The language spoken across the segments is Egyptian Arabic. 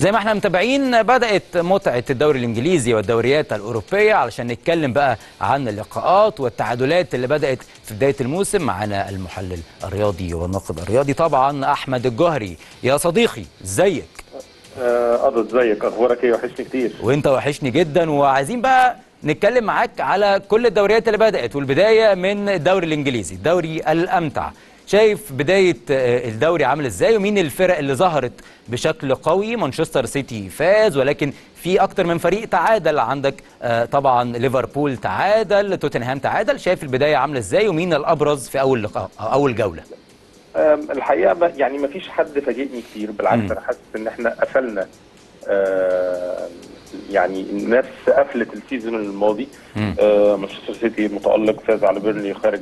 زي ما احنا متابعين بدأت متعة الدوري الإنجليزي والدوريات الأوروبية علشان نتكلم بقى عن اللقاءات والتعادلات اللي بدأت في بداية الموسم معانا المحلل الرياضي والناقد الرياضي طبعا أحمد الجهري يا صديقي ازيك قضت زيك اخبارك ايه وحشني كتير وانت وحشني جدا وعايزين بقى نتكلم معاك على كل الدوريات اللي بدأت والبداية من الدوري الإنجليزي الدوري الأمتع شايف بداية الدوري عامل ازاي ومين الفرق اللي ظهرت بشكل قوي مانشستر سيتي فاز ولكن في اكتر من فريق تعادل عندك طبعا ليفربول تعادل توتنهام تعادل شايف البداية عاملة ازاي ومين الابرز في اول لقاء او اول جولة الحقيقه يعني ما فيش حد فاجئني كتير بالعكس انا حاسس ان احنا قفلنا يعني الناس قفلت السيزون الماضي مانشستر سيتي متالق فاز على بيرنلي خارج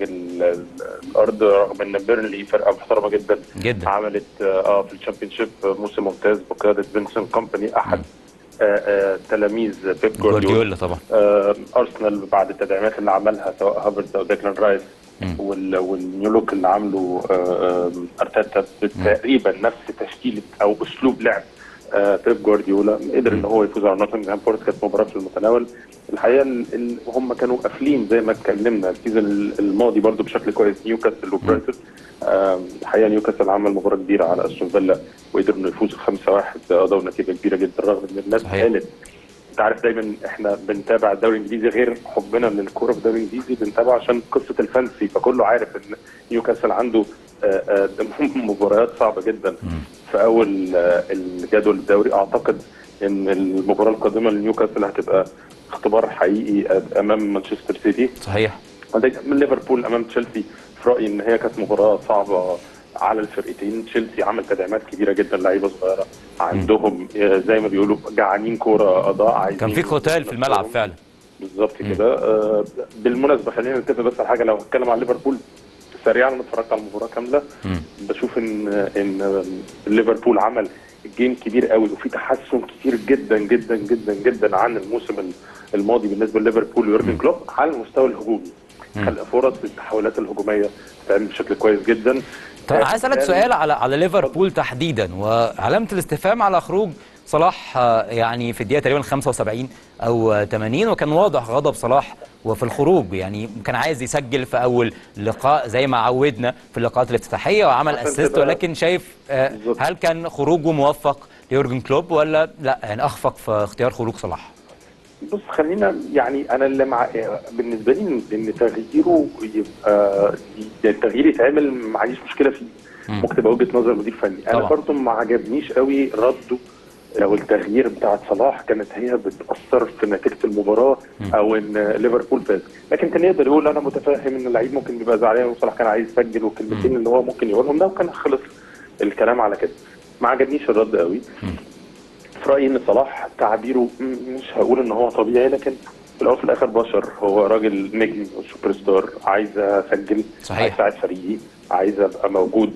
الارض رغم ان بيرنلي فرقه محترمه جدا جدا عملت اه في الشامبيونشيب موسم ممتاز بقياده فينسنت كومباني احد آه آه تلاميذ بيب جوارديولا طبعا آه ارسنال بعد التدعيمات اللي عملها سواء هافرز او ديكلان رايس والنيو لوك اللي عامله ارتيتا تقريبا نفس تشكيله او اسلوب لعب بيب جوارديولا قدر ان هو يفوز على نوتنغهام فورست كانت مباراه في المتناول الحقيقه هم كانوا قافلين زي ما اتكلمنا السيزون الماضي برضو بشكل كويس نيوكاسل وبرايتون الحقيقه نيوكاسل عمل مباراه كبيره على استون فيلا وقدر انه يفوز 5-1 قضوا نتيجه كبيره جدا رغم ان الناس قالت انت عارف دايما احنا بنتابع الدوري الانجليزي غير حبنا للكوره في الدوري الانجليزي بنتابعه عشان قصه الفانسي فكله عارف ان نيوكاسل عنده مباريات صعبه جدا في اول الجدول الدوري اعتقد ان المباراه القادمه لنيوكاسل هتبقى اختبار حقيقي امام مانشستر سيتي صحيح من ليفربول امام تشيلسي في رايي ان هي كانت مباراه صعبه على الفرقتين تشيلسي عمل تدعيمات كبيره جدا لعيبه صغيره عندهم زي ما بيقولوا جعانين كوره اضاء عايزين كان في قتال في الملعب فعلا بالظبط كده آه بالمناسبه خلينا نتفق بس على حاجه لو هتكلم عن ليفربول سريعا انا اتفرجت على المباراه كامله مم. بشوف ان ان ليفربول عمل جيم كبير قوي وفي تحسن كتير جدا جدا جدا جدا عن الموسم الماضي بالنسبه لليفربول ويورجن كلوب على المستوى الهجومي خلق فرص التحولات الهجوميه بتتعمل بشكل كويس جدا طب عايز اسالك سؤال على على ليفربول تحديدا وعلامه الاستفهام على خروج صلاح يعني في الدقيقه تقريبا 75 او 80 وكان واضح غضب صلاح وفي الخروج يعني كان عايز يسجل في اول لقاء زي ما عودنا في اللقاءات الافتتاحيه وعمل اسيست ولكن شايف هل كان خروجه موفق ليورجن كلوب ولا لا يعني اخفق في اختيار خروج صلاح؟ بص خلينا يعني انا اللي مع بالنسبه لي ان تغييره يبقى التغيير يتعمل ما عنديش مشكله فيه ممكن تبقى وجهه نظر مدير فني انا برضه ما عجبنيش قوي رده لو التغيير بتاعت صلاح كانت هي بتاثر في نتيجه المباراه او ان ليفربول فاز لكن كان يقدر يقول انا متفاهم ان اللعيب ممكن يبقى زعلان وصلاح كان عايز يسجل والكلمتين اللي هو ممكن يقولهم ده وكان خلص الكلام على كده ما عجبنيش الرد قوي في رايي ان صلاح تعبيره مش هقول ان هو طبيعي لكن في الاول وفي الاخر بشر هو راجل نجم سوبر ستار عايز اسجل صحيح. عايز اساعد فريقي عايز ابقى موجود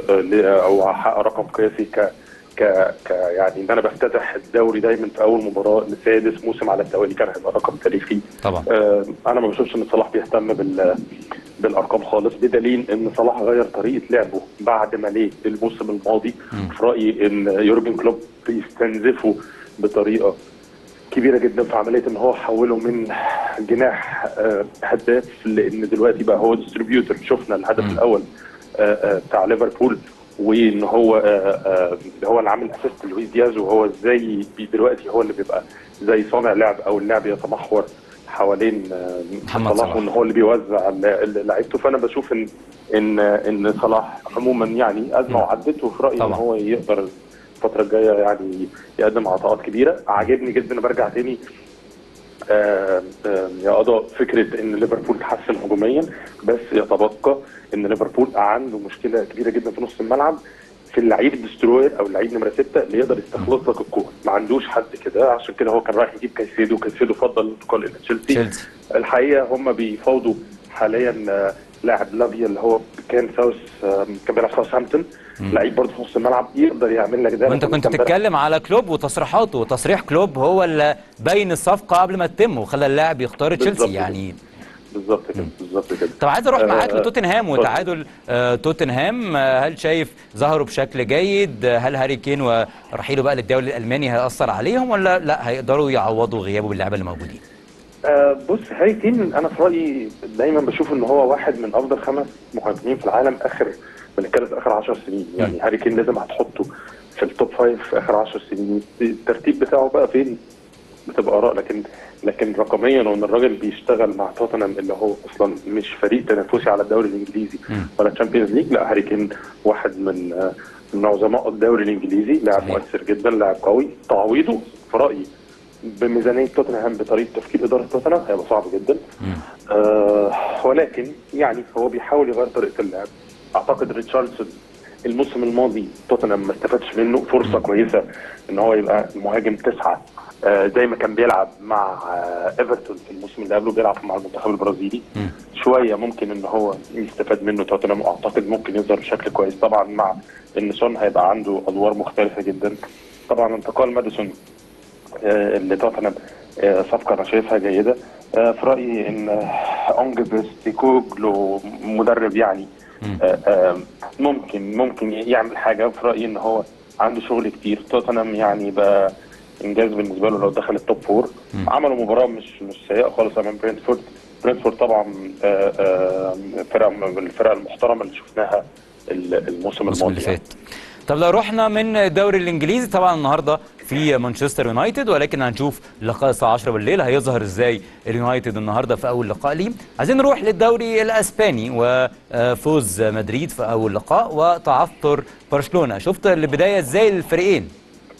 او احقق رقم قياسي ك ك ك يعني ان انا بفتتح الدوري دايما في اول مباراه لسادس موسم على التوالي كان هيبقى رقم تاريخي طبعا آه انا ما بشوفش ان صلاح بيهتم بال بالارقام خالص بدليل ان صلاح غير طريقه لعبه بعد ما ليه الموسم الماضي في رايي ان يورجن كلوب بيستنزفه بطريقه كبيره جدا في عمليه ان هو حوله من جناح آه هداف لان دلوقتي بقى هو ديستريبيوتور شفنا الهدف م. الاول آه بتاع ليفربول وان هو آآ آآ هو اللي عامل اسيست لويس دياز وهو ازاي دلوقتي هو اللي بيبقى زي صانع لعب او اللعب يتمحور حوالين محمد صلاح وان هو اللي بيوزع لعيبته فانا بشوف ان ان ان صلاح عموما يعني ازمه وعدت وفي رايي ان هو يقدر الفتره الجايه يعني يقدم عطاءات كبيره عاجبني جدا برجع تاني آآ يا قضاء فكره ان ليفربول تحسن هجوميا بس يتبقى ان ليفربول عنده مشكله كبيره جدا في نص الملعب في اللعيب الدستروير او اللعيب نمره سته اللي يقدر يستخلص لك الكوره ما عندوش حد كده عشان كده هو كان رايح يجيب كايسيدو كايسيدو فضل الانتقال الى تشيلسي الحقيقه هم بيفاوضوا حاليا لاعب لافيا اللي هو كان ساوث كان بيلعب ساوثهامبتون لعيب برضه في نص الملعب يقدر يعمل لك ده وانت كنت بتتكلم على كلوب وتصريحاته وتصريح كلوب هو اللي بين الصفقه قبل ما تتم وخلى اللاعب يختار تشيلسي يعني بالظبط كده بالظبط كده طب عايز اروح آه، معاك آه، لتوتنهام اتفضل. وتعادل آه، توتنهام آه، هل شايف ظهروا بشكل جيد آه، هل هاري كين ورحيله بقى للدوري الالماني هيأثر عليهم ولا لا هيقدروا يعوضوا غيابه باللعيبه اللي موجودين آه بص هاري كين انا في رايي دايما بشوف ان هو واحد من افضل خمس مهاجمين في العالم اخر بنتكلم في اخر 10 سنين يعني هاري كين لازم هتحطه في التوب فايف في اخر 10 سنين الترتيب بتاعه بقى فين بتبقى اراء لكن لكن رقميا وان الراجل بيشتغل مع توتنهام اللي هو اصلا مش فريق تنافسي على الدوري الانجليزي ولا تشامبيونز ليج لا هاري كين واحد من آه، من عظماء الدوري الانجليزي لاعب صحيح. مؤثر جدا لاعب قوي تعويضه في رايي بميزانيه توتنهام بطريقه تفكير اداره توتنهام هيبقى صعب جدا آه ولكن يعني هو بيحاول يغير طريقه اللعب اعتقد ريتشاردسون الموسم الماضي توتنهام ما استفادش منه فرصه كويسه ان هو يبقى مهاجم تسعه آه زي ما كان بيلعب مع آه ايفرتون في الموسم اللي قبله بيلعب مع المنتخب البرازيلي شويه ممكن ان هو يستفاد منه توتنهام واعتقد ممكن يظهر بشكل كويس طبعا مع ان سون هيبقى عنده ادوار مختلفه جدا طبعا انتقال ماديسون آه، اللي توتنهام آه، صفقه انا شايفها جيده آه، في رايي ان آه، اونج بيستيكوجلو مدرب يعني آه، آه، ممكن ممكن يعمل حاجه في رايي ان هو عنده شغل كتير توتنهام يعني بقى انجاز بالنسبه له لو دخل التوب فور عملوا مباراه مش مش سيئه خالص امام برينتفورد برينتفورد طبعا آه، آه، فرقه من الفرق المحترمه اللي شفناها ال- الموسم الموسم الماضي اللي فات طب لو رحنا من الدوري الانجليزي طبعا النهارده في مانشستر يونايتد ولكن هنشوف لقاء الساعه 10 بالليل هيظهر ازاي اليونايتد النهارده في اول لقاء ليه عايزين نروح للدوري الاسباني وفوز مدريد في اول لقاء وتعثر برشلونه شفت البدايه ازاي للفريقين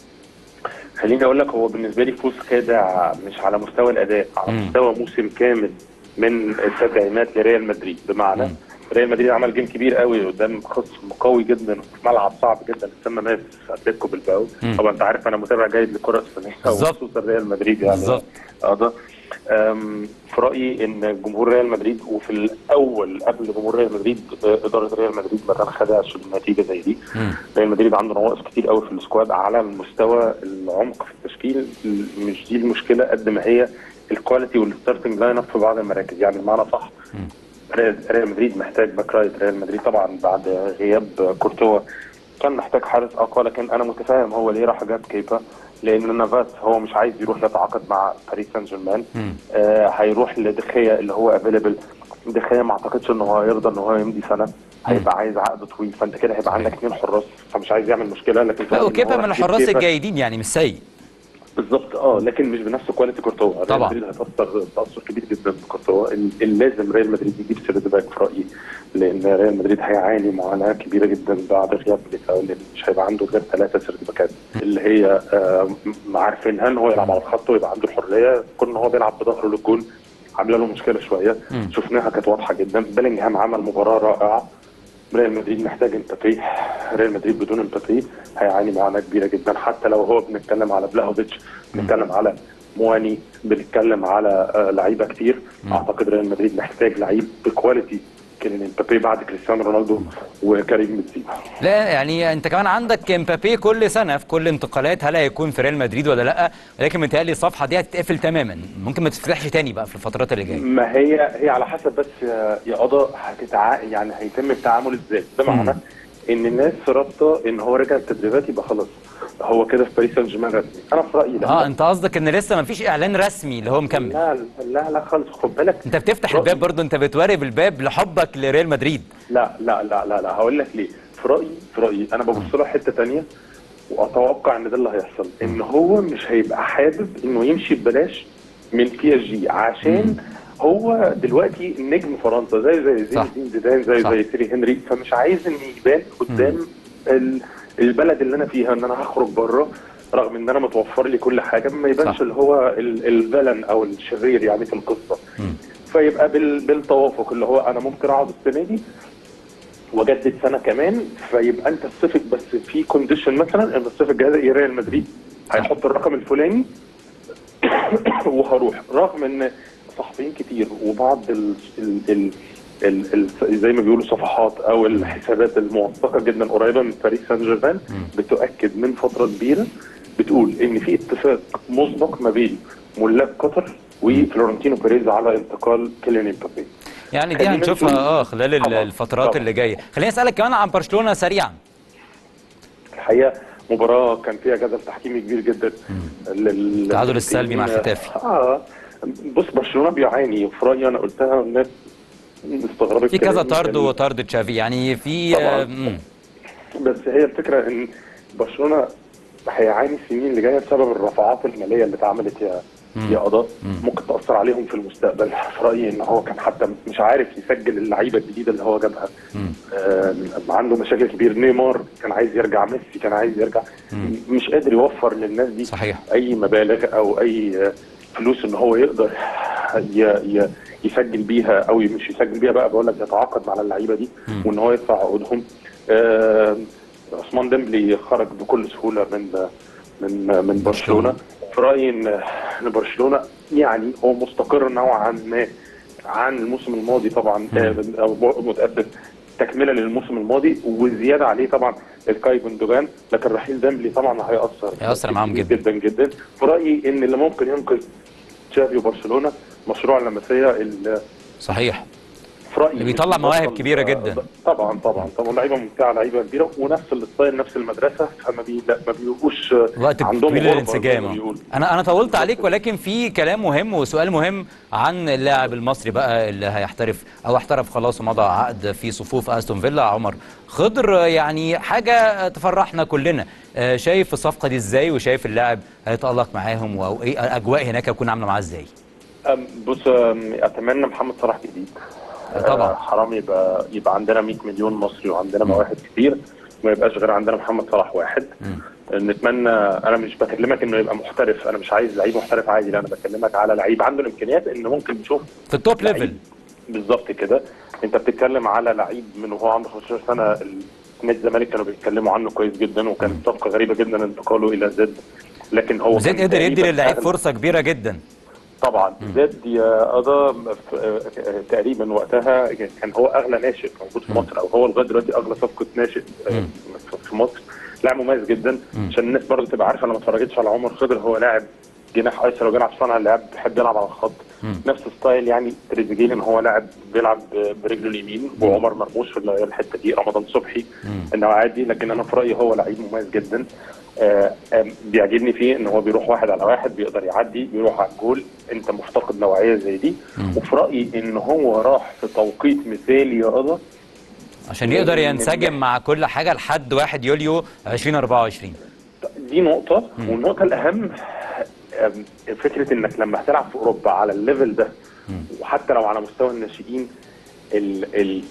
خليني اقول لك هو بالنسبه لي فوز خادع مش على مستوى الاداء على مم. مستوى موسم كامل من التدعيمات لريال مدريد بمعنى مم. ريال مدريد عمل جيم كبير قوي قدام خصم قوي جدا في ملعب صعب جدا تسمى ماس اتلتيكو بالباو مم. طبعا انت عارف انا متابع جيد للكره الاسبانيه بالظبط. وخصوصا ريال مدريد يعني بالظبط. اه ده أم، في رايي ان جمهور ريال مدريد وفي الاول قبل جمهور ريال مدريد آه، اداره ريال مدريد ما خدعش بالنتيجه زي دي مم. ريال مدريد عنده نواقص كتير قوي في السكواد على المستوى العمق في التشكيل مش دي المشكله قد ما هي الكواليتي والستارتنج لاين اب في بعض المراكز يعني بمعنى صح ريال ريال مدريد محتاج باك رايت ريال مدريد طبعا بعد غياب كورتوا كان محتاج حارس اقوى لكن انا متفاهم هو ليه راح جاب كيبا لان نافاس هو مش عايز يروح يتعاقد مع باريس سان جيرمان مم. آه هيروح لدخيا اللي هو افيلبل دخيا ما اعتقدش ان هو هيرضى ان هو يمضي سنه هيبقى عايز عقد طويل فانت كده هيبقى عندك اثنين حراس فمش عايز يعمل مشكله لكن لا إن هو وكيبا من راح يجيب الحراس كيبا. الجيدين يعني مش سيء بالظبط اه لكن مش بنفس كواليتي كورتوا ريال طبعا. مدريد هيتاثر تاثر كبير جدا بكورتوا ال- اللي لازم ريال مدريد يجيب سيرد باك في رايي لان ريال مدريد هيعاني معاناه كبيره جدا بعد غياب ميليتاو لان مش هيبقى عنده غير ثلاثه سيرد باكات اللي هي آه، م- عارفينها ان هو يلعب على الخط ويبقى عنده الحريه كون ان هو بيلعب بظهره للجول عامله له مشكله شويه مم. شفناها كانت واضحه جدا بيلينغهام عمل مباراه رائعه ريال مدريد محتاج امبابي ريال مدريد بدون امبابي هيعاني معاناه كبيره جدا حتى لو هو بنتكلم على بلاهوفيتش بنتكلم على مواني بنتكلم على آه، لعيبه كتير اعتقد ريال مدريد محتاج لعيب بكواليتي كيليان امبابي بعد كريستيانو رونالدو وكريم بنزيما لا يعني انت كمان عندك امبابي كل سنه في كل انتقالات هل هيكون في ريال مدريد ولا لا ولكن متهيألي الصفحه دي هتتقفل تماما ممكن ما تفتحش تاني بقى في الفترات اللي جايه ما هي هي على حسب بس يا يا قضاء هتتع... يعني هيتم التعامل ازاي بمعنى ان الناس رابطه ان هو رجع التدريبات يبقى خلاص هو كده في باريس سان جيرمان رسمي انا في رايي لا اه انت قصدك ان لسه ما فيش اعلان رسمي اللي هو مكمل لا لا لا خالص خد بالك انت بتفتح رأيي- الباب برضه انت بتوارب الباب لحبك لريال مدريد لا لا لا لا لا هقول لك ليه في رايي في رايي انا ببص له حته تانية واتوقع ان ده اللي هيحصل ان هو مش هيبقى حابب انه يمشي ببلاش من بي اس جي عشان هو دلوقتي نجم فرنسا زي زي زي صح. زين زيدان زي صح. زي تيري هنري فمش عايز ان يبان قدام ال- البلد اللي انا فيها ان انا هخرج بره رغم ان انا متوفر لي كل حاجه ما يبانش صح. اللي هو ال- الفيلن او الشرير يعني في القصه فيبقى بال- بالتوافق اللي هو انا ممكن اقعد السنه دي واجدد سنه كمان فيبقى انت الصيف بس في كونديشن مثلا ان الصيف الجاي ريال مدريد هيحط الرقم الفلاني وهروح رغم ان صحفيين كتير وبعض ال ال ال ال ال زي ما بيقولوا صفحات او الحسابات الموثقه جدا قريبه من باريس سان جيرمان بتؤكد من فتره كبيره بتقول ان في اتفاق مسبق ما بين ملاك قطر وفلورنتينو بيريز على انتقال كيليان امبابي يعني دي خلينا هنشوفها نقول- اه خلال ال- طبعاً، الفترات طبعاً. اللي جايه خليني اسالك كمان عن برشلونه سريعا الحقيقه مباراه كان فيها جدل تحكيمي كبير جدا لل- التعادل السلبي مع ختافي. اه بص برشلونه بيعاني في رايي انا قلتها والناس استغربت في كذا كلامي. طرد ال- وطرد تشافي يعني في طبعاً. آه، مم. بس هي الفكره ان برشلونه هيعاني السنين اللي جايه بسبب الرفعات الماليه اللي اتعملت يا يا قضاء ممكن تاثر عليهم في المستقبل في رايي ان هو كان حتى مش عارف يسجل اللعيبه الجديده اللي هو جابها آه عنده مشاكل كبير نيمار كان عايز يرجع ميسي كان عايز يرجع مش قادر يوفر للناس دي صحيح. اي مبالغ او اي آه، فلوس ان هو يقدر ي- ي- يسجل بيها او مش يسجل بيها بقى بقول لك يتعاقد مع اللعيبه دي وان هو يدفع عقودهم آه، عثمان ديمبلي خرج بكل سهوله من من من برشلونه في رايي ان ان برشلونه يعني هو مستقر نوعا ما عن الموسم الماضي طبعا آه، او متاسف تكمله للموسم الماضي وزياده عليه طبعا الكاي جوندوجان لكن رحيل ديمبلي طبعا هياثر هيأثر معاهم جدا. جدا جدا في رايي ان اللي ممكن ينقذ تشافي وبرشلونه مشروع اللمسيه ال- صحيح في رايي اللي بيطلع مش مواهب بطل- كبيرة جدا. طبعا طبعا طبعا لعيبه ممتعه لعيبه كبيره ونفس الستايل نفس المدرسه فما بي لا ما بيبقوش وقت عندهم طويل غربة للانسجام زي ما آه. بيقولوا. انا انا طولت عليك ولكن في كلام مهم وسؤال مهم عن اللاعب المصري بقى اللي هيحترف او احترف خلاص ومضى عقد في صفوف استون فيلا عمر خضر آه، يعني حاجه تفرحنا كلنا آه، شايف الصفقه دي ازاي وشايف اللاعب هيتالق معاهم وايه الاجواء هناك هتكون عامله معاه ازاي أم- بص أم، اتمنى محمد صلاح جديد طبعا. آه، حرام يبقى يبقى عندنا 100 مليون مصري وعندنا مواهب كتير ما يبقاش غير عندنا محمد صلاح واحد نتمنى انا مش بكلمك انه يبقى محترف انا مش عايز لعيب محترف عادي لا انا بكلمك على لعيب عنده الامكانيات ان ممكن نشوف في التوب لعيب. ليفل بالظبط كده انت بتتكلم على لعيب من وهو عنده 15 سنه ال- نادي الزمالك كانوا بيتكلموا عنه كويس جدا وكانت صفقه غريبه جدا انتقاله الى زد لكن هو وزيد كان قدر يدي تقريباً للعيب أقل- فرصه كبيره جدا طبعا زاد يا قضى ف- تقريبا وقتها كان هو اغلى ناشئ موجود في مصر او هو لغايه دلوقتي اغلى صفقه ناشئ آه، في مصر لاعب مميز جدا عشان الناس برضه تبقى عارفه لما اتفرجتش على عمر خضر هو لاعب جناح ايسر وبيلعب صانع اللعب بيحب يلعب على الخط نفس ستايل يعني تريزيجيه لان هو لاعب بيلعب برجله اليمين وعمر مرموش في الحته دي رمضان صبحي النوعات دي لكن انا في رايي هو لعيب مميز جدا آه، آه، بيعجبني فيه ان هو بيروح واحد على واحد بيقدر يعدي بيروح على الجول انت مفتقد نوعيه زي دي وفي رايي ان هو راح في توقيت مثالي يا رضا عشان يقدر ينسجم مع كل حاجه لحد 1 يوليو 2024 دي نقطة والنقطة الأهم آم، فكرة إنك لما هتلعب في أوروبا على الليفل ده وحتى لو على مستوى الناشئين ال ال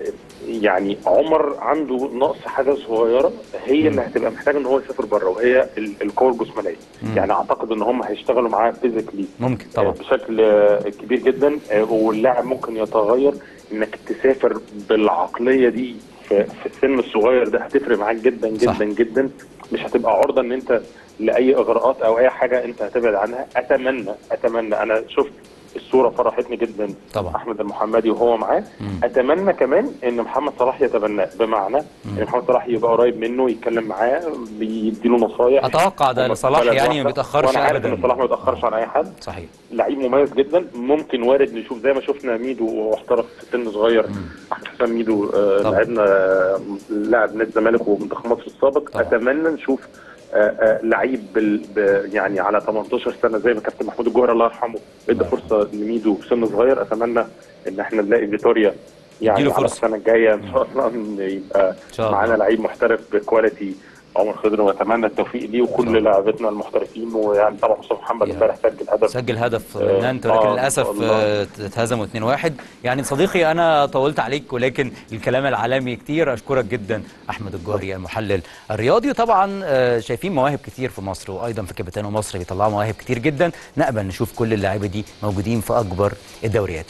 يعني عمر عنده نقص حاجة صغيرة هي اللي هتبقى محتاجة إن هو يسافر بره وهي ال- القوة الجسمانية يعني أعتقد إن هم هيشتغلوا معاه فيزيكلي ممكن طبعا بشكل آه، كبير جدا آه، واللاعب ممكن يتغير انك تسافر بالعقليه دي في في السن الصغير ده هتفرق معاك جدا جدا صح. جدا مش هتبقى عرضه ان انت لاي اغراءات او اي حاجه انت هتبعد عنها اتمنى اتمنى انا شفت الصوره فرحتني جدا طبعا. احمد المحمدي وهو معاه اتمنى كمان ان محمد صلاح يتبناه بمعنى ان محمد صلاح يبقى قريب منه يتكلم معاه بيديله نصايح اتوقع ده هم لصلاح بلد يعني ما واحدة. بيتاخرش وانا عارف ابدا ان صلاح ما بيتاخرش عن اي حد صحيح لعيب مميز جدا ممكن وارد نشوف زي ما شفنا ميدو وهو احترف في سن صغير احمد حسام ميدو آه، طبعا. لعبنا آه، لاعب نادي الزمالك ومنتخب مصر السابق طبعا. اتمنى نشوف آه، آه، لعيب بال ب- يعني على 18 سنه زي ما كابتن محمود الجوهر الله يرحمه ادى فرصه لميدو في سن صغير اتمنى ان احنا نلاقي فيتوريا يعني يديله على فرصة. السنه الجايه ان شاء الله إن يبقى شاء الله. معانا لعيب محترف بكواليتي عمر خضر واتمنى التوفيق ليه وكل لاعبتنا المحترفين ويعني طبعا مصطفى محمد يا امبارح سجل هدف سجل هدف آه، نانت ولكن آه، للاسف الله. آه، اتهزموا 2-1 يعني صديقي انا طولت عليك ولكن الكلام العالمي كتير اشكرك جدا احمد الجوهري المحلل الرياضي طبعا آه، شايفين مواهب كتير في مصر وايضا في كابتن مصر بيطلعوا مواهب كتير جدا نقبل نشوف كل اللاعيبه دي موجودين في اكبر الدوريات